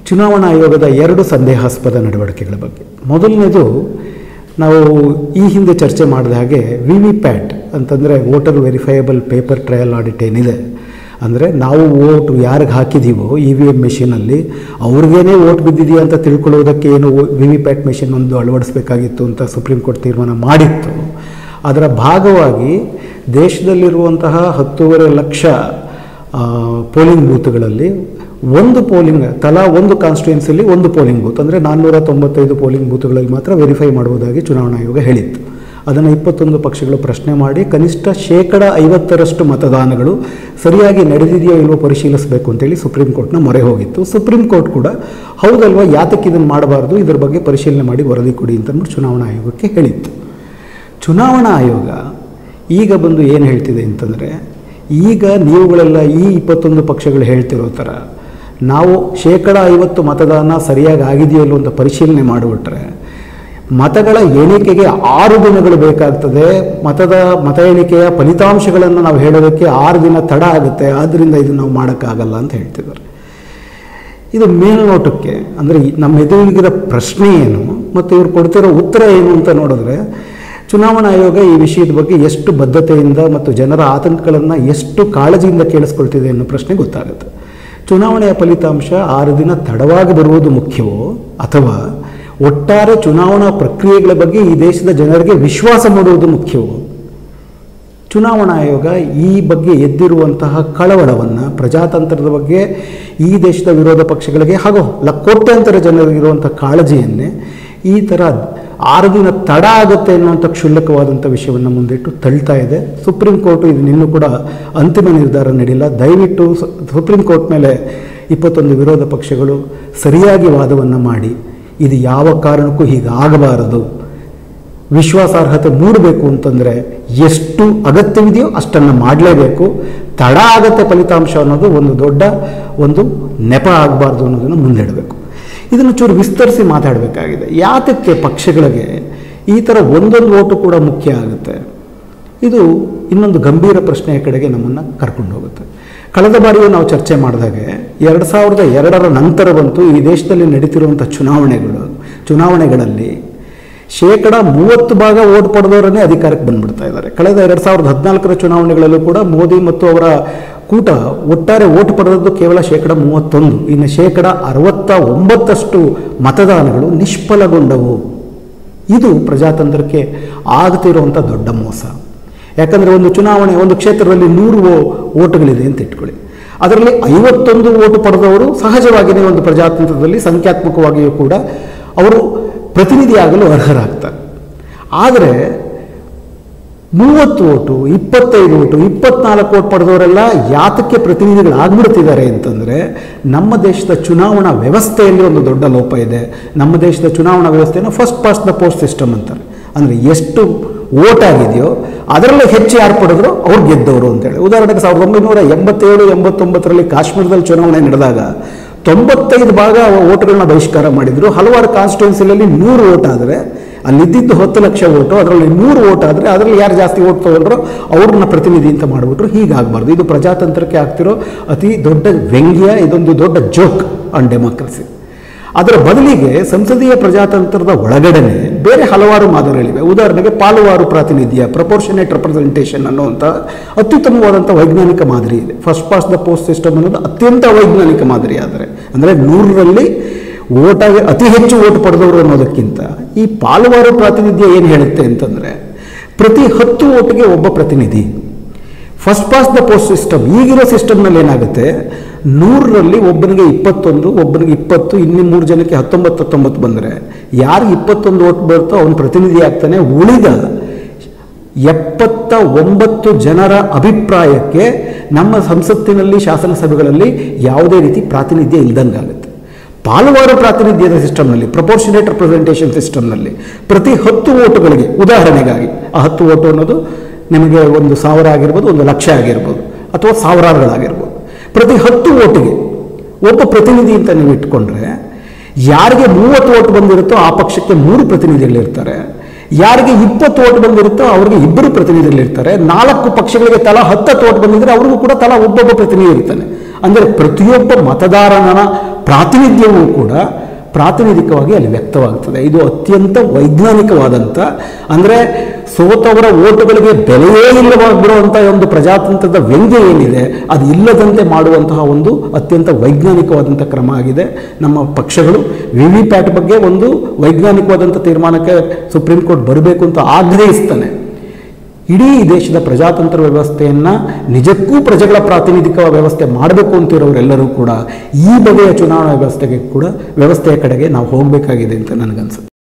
ಚುನಾವಣಾ ಆಯೋಗದ ಎರಡು ಸಂದೇಹಾಸ್ಪದ ನಡವಳಿಕೆಗಳ ಬಗ್ಗೆ ಮೊದಲನೇದು ನಾವು ಈ ಹಿಂದೆ ಚರ್ಚೆ ಮಾಡಿದ ಹಾಗೆ ವಿ ವಿ ಪ್ಯಾಟ್ ಅಂತಂದರೆ voter verifiable paper trail audit ಏನಿದೆ ಅಂದರೆ ನಾವು ವೋಟ್ ಯಾರಿಗೆ ಹಾಕಿದ್ದೀವೋ ಇ ವಿ ಎಮ್ ಮೆಷಿನಲ್ಲಿ ಅವ್ರಿಗೇನೆ ವೋಟ್ ಬಿದ್ದಿದೆಯಾ ಅಂತ ತಿಳ್ಕೊಳ್ಳೋದಕ್ಕೆ ಏನು ವಿ ವಿ ಪ್ಯಾಟ್ ಮೆಷಿನ್ ಒಂದು ಅಳವಡಿಸಬೇಕಾಗಿತ್ತು ಅಂತ ಸುಪ್ರೀಂ ಕೋರ್ಟ್ ತೀರ್ಮಾನ ಮಾಡಿತ್ತು ಅದರ ಭಾಗವಾಗಿ ದೇಶದಲ್ಲಿರುವಂತಹ ಹತ್ತೂವರೆ ಲಕ್ಷ ಆ, ಪೋಲಿಂಗ್ ಬೂತ್ಗಳಲ್ಲಿ ಒಂದು ಪೋಲಿಂಗ್ ತಲಾ ಒಂದು ಕಾನ್ಸ್ಟಿಟ್ಯೂನ್ಸಿಲಿ ಒಂದು ಪೋಲಿಂಗ್ ಬೂತ್ ಅಂದರೆ ನಾನ್ನೂರ ತೊಂಬತ್ತೈದು ಪೋಲಿಂಗ್ ಬೂತ್ಗಳಲ್ಲಿ ಮಾತ್ರ ವೆರಿಫೈ ಮಾಡುವುದಾಗಿ ಚುನಾವಣಾ ಆಯೋಗ ಹೇಳಿತ್ತು ಅದನ್ನು ಇಪ್ಪತ್ತೊಂದು ಪಕ್ಷಗಳು ಪ್ರಶ್ನೆ ಮಾಡಿ ಕನಿಷ್ಠ ಶೇಕಡ ಐವತ್ತರಷ್ಟು ಮತದಾನಗಳು ಸರಿಯಾಗಿ ನಡೆದಿದೆಯೋ ಇಲ್ವೋ ಪರಿಶೀಲಿಸಬೇಕು ಅಂತೇಳಿ ಸುಪ್ರೀಂ ಕೋರ್ಟ್ನ ಮೊರೆ ಹೋಗಿತ್ತು ಸುಪ್ರೀಂ ಕೋರ್ಟ್ ಕೂಡ ಹೌದಲ್ವಾ ಯಾತಕ್ಕೆ ಇದನ್ನು ಮಾಡಬಾರ್ದು ಇದರ ಬಗ್ಗೆ ಪರಿಶೀಲನೆ ಮಾಡಿ ವರದಿ ಕೊಡಿ ಅಂತಂದ್ಬಿಟ್ಟು ಚುನಾವಣಾ ಆಯೋಗಕ್ಕೆ ಹೇಳಿತ್ತು ಚುನಾವಣಾ ಆಯೋಗ ಈಗ ಬಂದು ಏನು ಹೇಳ್ತಿದೆ ಅಂತಂದರೆ ಈಗ ನೀವುಗಳೆಲ್ಲ ಈ ಇಪ್ಪತ್ತೊಂದು ಪಕ್ಷಗಳು ಹೇಳ್ತಿರೋ ಥರ ನಾವು ಶೇಕಡ ಐವತ್ತು ಮತದಾನ ಸರಿಯಾಗಿ ಆಗಿದೆಯೋ ಇಲ್ಲೋ ಅಂತ ಪರಿಶೀಲನೆ ಮಾಡಿಬಿಟ್ರೆ ಮತಗಳ ಎಣಿಕೆಗೆ ಆರು ದಿನಗಳು ಬೇಕಾಗ್ತದೆ ಮತದ ಮತ ಎಣಿಕೆಯ ಫಲಿತಾಂಶಗಳನ್ನು ನಾವು ಹೇಳೋದಕ್ಕೆ ಆರು ದಿನ ತಡ ಆಗುತ್ತೆ ಆದ್ದರಿಂದ ಇದನ್ನು ನಾವು ಮಾಡೋಕ್ಕಾಗಲ್ಲ ಅಂತ ಹೇಳ್ತಿದ್ದಾರೆ ಇದು ಮೇಲ್ನೋಟಕ್ಕೆ ಅಂದರೆ ಈ ನಮ್ಮ ಎದುರಿಗಿರೋ ಪ್ರಶ್ನೆ ಏನು ಮತ್ತು ಇವ್ರು ಕೊಡ್ತಿರೋ ಉತ್ತರ ಏನು ಅಂತ ನೋಡಿದ್ರೆ ಚುನಾವಣಾ ಆಯೋಗ ಈ ವಿಷಯದ ಬಗ್ಗೆ ಎಷ್ಟು ಬದ್ಧತೆಯಿಂದ ಮತ್ತು ಜನರ ಆತಂಕಗಳನ್ನು ಎಷ್ಟು ಕಾಳಜಿಯಿಂದ ಕೇಳಿಸ್ಕೊಳ್ತಿದೆ ಅನ್ನೋ ಪ್ರಶ್ನೆ ಗೊತ್ತಾಗುತ್ತೆ ಚುನಾವಣೆಯ ಫಲಿತಾಂಶ ಆರು ದಿನ ತಡವಾಗಿ ಬರುವುದು ಮುಖ್ಯವೋ ಅಥವಾ ಒಟ್ಟಾರೆ ಚುನಾವಣಾ ಪ್ರಕ್ರಿಯೆಗಳ ಬಗ್ಗೆ ಈ ದೇಶದ ಜನರಿಗೆ ವಿಶ್ವಾಸ ಮೂಡುವುದು ಮುಖ್ಯವೋ ಚುನಾವಣಾ ಆಯೋಗ ಈ ಬಗ್ಗೆ ಎದ್ದಿರುವಂತಹ ಕಳವಳವನ್ನು ಪ್ರಜಾತಂತ್ರದ ಬಗ್ಗೆ ಈ ದೇಶದ ವಿರೋಧ ಪಕ್ಷಗಳಿಗೆ ಹಾಗೂ ಲ ಕೋಟ್ಯಾಂತರ ಜನರಿಗಿರುವಂಥ ಕಾಳಜಿಯನ್ನೇ ಈ ಥರ ಆರು ದಿನ ತಡ ಆಗುತ್ತೆ ಅನ್ನುವಂಥ ಕ್ಷುಲ್ಲಕವಾದಂಥ ವಿಷಯವನ್ನು ಮುಂದಿಟ್ಟು ತಳ್ತಾ ಇದೆ ಸುಪ್ರೀಂ ಕೋರ್ಟು ಇದನ್ನಿನ್ನೂ ಕೂಡ ಅಂತಿಮ ನಿರ್ಧಾರ ನೀಡಿಲ್ಲ ದಯವಿಟ್ಟು ಸು- ಸುಪ್ರೀಂ ಕೋರ್ಟ್ ಮೇಲೆ ಇಪ್ಪತ್ತೊಂದು ವಿರೋಧ ಪಕ್ಷಗಳು ಸರಿಯಾಗಿ ವಾದವನ್ನು ಮಾಡಿ ಇದು ಯಾವ ಕಾರಣಕ್ಕೂ ಹೀಗಾಗಬಾರದು ವಿಶ್ವಾಸಾರ್ಹತೆ ಮೂಡಬೇಕು ಅಂತಂದರೆ ಎಷ್ಟು ಅಗತ್ಯವಿದೆಯೋ ಅಷ್ಟನ್ನು ಮಾಡಲೇಬೇಕು ತಡ ಆಗತ್ತೆ ಫಲಿತಾಂಶ ಅನ್ನೋದು ಒಂದು ದೊಡ್ಡ ಒಂದು ನೆಪ ಆಗಬಾರ್ದು ಅನ್ನೋದನ್ನು ಮುಂದಿಡಬೇಕು ಇದನ್ನು ಚೂರು ವಿಸ್ತರಿಸಿ ಮಾತಾಡಬೇಕಾಗಿದೆ ಯಾತಕ್ಕೆ ಪಕ್ಷಗಳಿಗೆ ಈ ಥರ ಒಂದೊಂದು ಓಟು ಕೂಡ ಮುಖ್ಯ ಆಗುತ್ತೆ ಇದು ಇನ್ನೊಂದು ಗಂಭೀರ ಪ್ರಶ್ನೆಯ ಕಡೆಗೆ ನಮ್ಮನ್ನು ಕರ್ಕೊಂಡು ಹೋಗುತ್ತೆ ಕಳೆದ ಬಾರಿಯೂ ನಾವು ಚರ್ಚೆ ಮಾಡಿದಾಗೆ ಎರಡು ಸಾವಿರದ ಎರಡರ ನಂತರವಂತೂ ಈ ದೇಶದಲ್ಲಿ ನಡೀತಿರುವಂಥ ಚುನಾವಣೆಗಳು ಚುನಾವಣೆಗಳಲ್ಲಿ ಶೇಕಡ ಮೂವತ್ತು ಭಾಗ ಓಟ್ ಪಡೆದವರನ್ನೇ ಅಧಿಕಾರಕ್ಕೆ ಬಂದ್ಬಿಡ್ತಾ ಇದ್ದಾರೆ ಕಳೆದ ಎರಡು ಸಾವಿರದ ಹದಿನಾಲ್ಕರ ಚುನಾವಣೆಗಳಲ್ಲೂ ಕೂಡ ಮೋದಿ ಮತ್ತು ಅವರ ಕೂಟ ಒಟ್ಟಾರೆ ಓಟ್ ಪಡೆದದ್ದು ಕೇವಲ ಶೇಕಡ ಮೂವತ್ತೊಂದು ಇನ್ನು ಶೇಕಡ ಅರವತ್ತ ಒಂಬತ್ತಷ್ಟು ಮತದಾನಗಳು ನಿಷ್ಫಲಗೊಂಡವು ಇದು ಪ್ರಜಾತಂತ್ರಕ್ಕೆ ಆಗ್ತಿರುವಂಥ ದೊಡ್ಡ ಮೋಸ ಯಾಕಂದರೆ ಒಂದು ಚುನಾವಣೆ ಒಂದು ಕ್ಷೇತ್ರದಲ್ಲಿ ನೂರು ಓ- ಓಟುಗಳಿದೆ ಅಂತ ಇಟ್ಕೊಳ್ಳಿ ಅದರಲ್ಲಿ ಐವತ್ತೊಂದು ಓಟು ಪಡೆದವರು ಸಹಜವಾಗಿಯೇ ಒಂದು ಪ್ರಜಾತಂತ್ರದಲ್ಲಿ ಸಂಖ್ಯಾತ್ಮಕವಾಗಿಯೂ ಕೂಡ ಅವರು ಪ್ರತಿನಿಧಿಯಾಗಲು ಅರ್ಹರಾಗ್ತಾರೆ ಆದರೆ ಮೂವತ್ತು ಓಟು ಇಪ್ಪತ್ತೈದು ಓಟು ಇಪ್ಪತ್ನಾಲ್ಕು ಓಟ್ ಪಡೆದವರೆಲ್ಲ ಯಾತಕ್ಕೆ ಪ್ರತಿನಿಧಿಗಳಾಗ್ಬಿಡ್ತಿದ್ದಾರೆ ಅಂತಂದರೆ ನಮ್ಮ ದೇಶದ ಚುನಾವಣಾ ವ್ಯವಸ್ಥೆಯಲ್ಲಿ ಒಂದು ದೊಡ್ಡ ಲೋಪ ಇದೆ ನಮ್ಮ ದೇಶದ ಚುನಾವಣಾ ವ್ಯವಸ್ಥೆಯನ್ನು first past the post system ಅಂತಾರೆ ಅಂದರೆ ಎಷ್ಟು ಓಟ್ ಆಗಿದೆಯೋ ಅದರಲ್ಲೂ ಹೆಚ್ಚು ಯಾರು ಪಡೆದ್ರು ಅವ್ರು ಗೆದ್ದವರು ಅಂತೇಳಿ ಉದಾಹರಣೆಗೆ ಸಾವಿರದ ಒಂಬೈನೂರ ಎಂಬತ್ತೇಳು ಎಂಬತ್ತೊಂಬತ್ತರಲ್ಲಿ ಕಾಶ್ಮೀರದಲ್ಲಿ ಚುನಾವಣೆ ನಡೆದಾಗ ತೊಂಬತ್ತೈದು ಭಾಗ ಓಟ್ಗಳನ್ನ ಬಹಿಷ್ಕಾರ ಮಾಡಿದ್ರು ಹಲವಾರು ಕಾನ್ಸ್ಟಿಟ್ಯೂನ್ಸಿಲಲ್ಲಿ ನೂರು ಓಟ್ ಆದರೆ ಅಲ್ಲಿದ್ದಿದ್ದು ಹತ್ತು ಲಕ್ಷ ಓಟು ಅದರಲ್ಲಿ ನೂರು ಓಟ್ ಆದರೆ ಅದರಲ್ಲಿ ಯಾರು ಜಾಸ್ತಿ ಓಟ್ ತಗೊಂಡ್ರೋ ಅವ್ರನ್ನ ಪ್ರತಿನಿಧಿ ಅಂತ ಮಾಡಿಬಿಟ್ರು ಹೀಗಾಗಬಾರ್ದು ಇದು ಪ್ರಜಾತಂತ್ರಕ್ಕೆ ಆಗ್ತಿರೋ ಅತಿ ದೊಡ್ಡ ವ್ಯಂಗ್ಯ ಇದೊಂದು ದೊಡ್ಡ ಜೋಕ್ ಆನ್ ಡೆಮಾಕ್ರಸಿ ಅದರ ಬದಲಿಗೆ ಸಂಸದೀಯ ಪ್ರಜಾತಂತ್ರದ ಒಳಗಡೆನೆ ಬೇರೆ ಹಲವಾರು ಮಾದರಿಗಳಿವೆ ಉದಾಹರಣೆಗೆ ಪಾಲುವಾರು ಪ್ರಾತಿನಿಧ್ಯ ಪ್ರಪೋರ್ಷನೇಟ್ ರೆಪ್ರೆಸೆಂಟೇಷನ್ ಅನ್ನುವಂಥ ಅತ್ಯುತ್ತಮವಾದಂಥ ವೈಜ್ಞಾನಿಕ ಮಾದರಿ ಇದೆ first past the post system ಅನ್ನೋದು ಅತ್ಯಂತ ವೈಜ್ಞಾನಿಕ ಮಾದರಿ ಆದರೆ ಅಂದರೆ ನೂರರಲ್ಲಿ ಓಟಾಗಿ ಅತಿ ಹೆಚ್ಚು ಓಟ್ ಪಡೆದವರು ಅನ್ನೋದಕ್ಕಿಂತ ಈ ಪಾಲುವಾರು ಪ್ರಾತಿನಿಧ್ಯ ಏನು ಹೇಳುತ್ತೆ ಅಂತಂದರೆ ಪ್ರತಿ ಹತ್ತು ಓಟಿಗೆ ಒಬ್ಬ ಪ್ರತಿನಿಧಿ first past the post system ಈಗಿರೋ ಸಿಸ್ಟಮ್ನಲ್ಲಿ ಏನಾಗುತ್ತೆ ನೂರರಲ್ಲಿ ಒಬ್ಬನಿಗೆ ಇಪ್ಪತ್ತೊಂದು ಒಬ್ಬನಿಗೆ ಇಪ್ಪತ್ತು ಇನ್ನು ಮೂರು ಜನಕ್ಕೆ ಹತ್ತೊಂಬತ್ತು ಹತ್ತೊಂಬತ್ತು ಬಂದರೆ ಯಾರಿಗೆ ಇಪ್ಪತ್ತೊಂದು ಓಟ್ ಬರುತ್ತೋ ಅವನು ಪ್ರತಿನಿಧಿ ಆಗ್ತಾನೆ ಉಳಿದ ಎಪ್ಪತ್ತ ಒಂಬತ್ತು ಜನರ ಅಭಿಪ್ರಾಯಕ್ಕೆ ನಮ್ಮ ಸಂಸತ್ತಿನಲ್ಲಿ ಶಾಸನಸಭೆಗಳಲ್ಲಿ ಯಾವುದೇ ರೀತಿ ಪ್ರಾತಿನಿಧ್ಯ ಇಲ್ದಂಗಾಗುತ್ತೆ ಪಾಲುವಾರು ಪ್ರಾತಿನಿಧ್ಯದ ಸಿಸ್ಟಮ್ನಲ್ಲಿ ಪ್ರಪೋರ್ಷನೇಟ್ ರೆಪ್ರೆಸೆಂಟೇಷನ್ ಸಿಸ್ಟಮ್ನಲ್ಲಿ ಪ್ರತಿ ಹತ್ತು ಓಟುಗಳಿಗೆ ಉದಾಹರಣೆಗಾಗಿ ಆ ಹತ್ತು ಓಟು ಅನ್ನೋದು ನಿಮಗೆ ಒಂದು ಸಾವಿರ ಆಗಿರ್ಬೋದು ಒಂದು ಲಕ್ಷ ಆಗಿರ್ಬೋದು ಅಥವಾ ಸಾವಿರಾರುಗಳಾಗಿರ್ಬೋದು ಪ್ರತಿ ಹತ್ತು ಓಟಿಗೆ ಒಬ್ಬ ಪ್ರತಿನಿಧಿ ಅಂತ ನೀವು ಇಟ್ಕೊಂಡ್ರೆ ಯಾರಿಗೆ ಮೂವತ್ತು ಓಟ್ ಬಂದಿರುತ್ತೋ ಆ ಪಕ್ಷಕ್ಕೆ ಮೂರು ಪ್ರತಿನಿಧಿಗಳಿರ್ತಾರೆ ಯಾರಿಗೆ ಇಪ್ಪತ್ತು ಓಟ್ ಬಂದಿರುತ್ತೋ ಅವರಿಗೆ ಇಬ್ಬರು ಪ್ರತಿನಿಧಿಗಳಿರ್ತಾರೆ ನಾಲ್ಕು ಪಕ್ಷಗಳಿಗೆ ತಲಾ ಹತ್ತತ್ತು ಓಟ್ ಬಂದಿದ್ರೆ ಅವ್ರಿಗೂ ಕೂಡ ತಲಾ ಒಬ್ಬೊಬ್ಬ ಪ್ರತಿನಿಧಿ ಇರ್ತಾನೆ ಅಂದರೆ ಪ್ರತಿಯೊಬ್ಬ ಮತದಾರನ ಪ್ರಾತಿನಿಧ್ಯವೂ ಕೂಡ ಪ್ರಾತಿನಿಧಿಕವಾಗಿ ಅಲ್ಲಿ ವ್ಯಕ್ತವಾಗ್ತದೆ ಇದು ಅತ್ಯಂತ ವೈಜ್ಞಾನಿಕವಾದಂಥ ಅಂದರೆ ಸೋತವರ ಓಟುಗಳಿಗೆ ಬೆಲೆಯೇ ಇಲ್ಲವಾಗಿಬಿಡುವಂಥ ಒಂದು ಪ್ರಜಾತಂತ್ರದ ವ್ಯಂಗ್ಯ ಏನಿದೆ ಅದು ಇಲ್ಲದಂತೆ ಮಾಡುವಂತಹ ಒಂದು ಅತ್ಯಂತ ವೈಜ್ಞಾನಿಕವಾದಂಥ ಕ್ರಮ ಆಗಿದೆ ನಮ್ಮ ಪಕ್ಷಗಳು ವಿ ವಿ ಪ್ಯಾಟ್ ಬಗ್ಗೆ ಒಂದು ವೈಜ್ಞಾನಿಕವಾದಂಥ ತೀರ್ಮಾನಕ್ಕೆ ಸುಪ್ರೀಂ ಕೋರ್ಟ್ ಬರಬೇಕು ಅಂತ ಆಗ್ರಹಿಸ್ತಾನೆ ಇಡೀ ದೇಶದ ಪ್ರಜಾತಂತ್ರ ವ್ಯವಸ್ಥೆಯನ್ನು ನಿಜಕ್ಕೂ ಪ್ರಜೆಗಳ ಪ್ರಾತಿನಿಧಿಕ ವ್ಯವಸ್ಥೆ ಮಾಡಬೇಕು ಅಂತಿರೋರೆಲ್ಲರೂ ಕೂಡ ಈ ಬಗೆಯ ಚುನಾವಣಾ ವ್ಯವಸ್ಥೆಗೆ ಕೂಡ ವ್ಯವಸ್ಥೆಯ ಕಡೆಗೆ ನಾವು ಹೋಗಬೇಕಾಗಿದೆ ಅಂತ ನನಗನ್ಸುತ್ತೆ